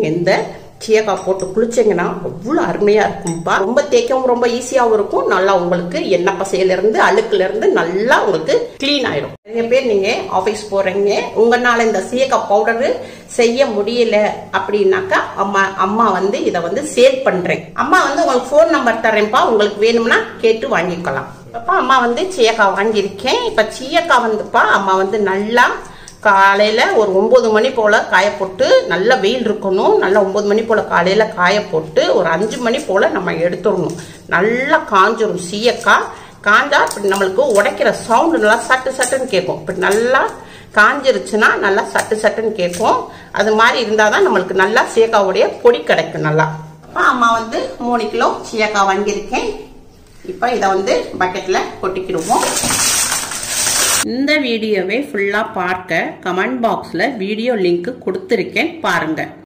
நீங்க இந்த சீயக்காய் போட்டு குளிச்சிங்கன்னா அவ்வளோ அருமையாக இருக்கும்ப்பா ரொம்ப தேய்க்கவும் ரொம்ப ஈஸியாகவும் இருக்கும் நல்லா உங்களுக்கு எண்ணெய் பசையிலேருந்து அழுக்குலேருந்து நல்லா உங்களுக்கு க்ளீன் ஆயிடும் நிறைய பேர் நீங்கள் ஆஃபீஸ் போகிறீங்க உங்களால் இந்த சீயக்காய் பவுடரு செய்ய முடியல அப்படின்னாக்கா அம்மா அம்மா வந்து இதை வந்து சேல் பண்ணுறேன் அம்மா வந்து உங்களுக்கு ஃபோன் நம்பர் தரேன்ப்பா உங்களுக்கு வேணும்னா கேட்டு வாங்கிக்கலாம் இப்போ அம்மா வந்து சீயக்காய் வாங்கியிருக்கேன் இப்போ சீயக்காய் வந்துப்பா அம்மா வந்து நல்லா காலையில ஒரு ஒன்பது மணி போல காய போட்டு நல்ல வெயில் இருக்கணும் நல்லா ஒன்பது மணி போல காலையில காய போட்டு ஒரு அஞ்சு மணி போல நம்ம எடுத்துடணும் நல்லா காஞ்சிரும் சீயக்காய் காஞ்சா இப்படி நம்மளுக்கு உடைக்கிற சவுண்டு நல்லா சட்டு சட்டுன்னு கேட்கும் இப்படி நல்லா காஞ்சிருச்சுன்னா நல்லா சட்டு சட்டுன்னு கேட்கும் அது மாதிரி இருந்தால் தான் நம்மளுக்கு நல்லா சீயக்காவுடைய பொடி கிடைக்கும் நல்லா அப்ப அம்மா வந்து மூணு கிலோ சீயக்காய் வாங்கியிருக்கேன் இப்போ இதை வந்து பக்கெட்டில் கொட்டிக்கிடுவோம் இந்த வீடியோவை ஃபுல்லாக பார்க்க கமெண்ட் பாக்ஸில் வீடியோ லிங்க் கொடுத்துருக்கேன் பாருங்கள்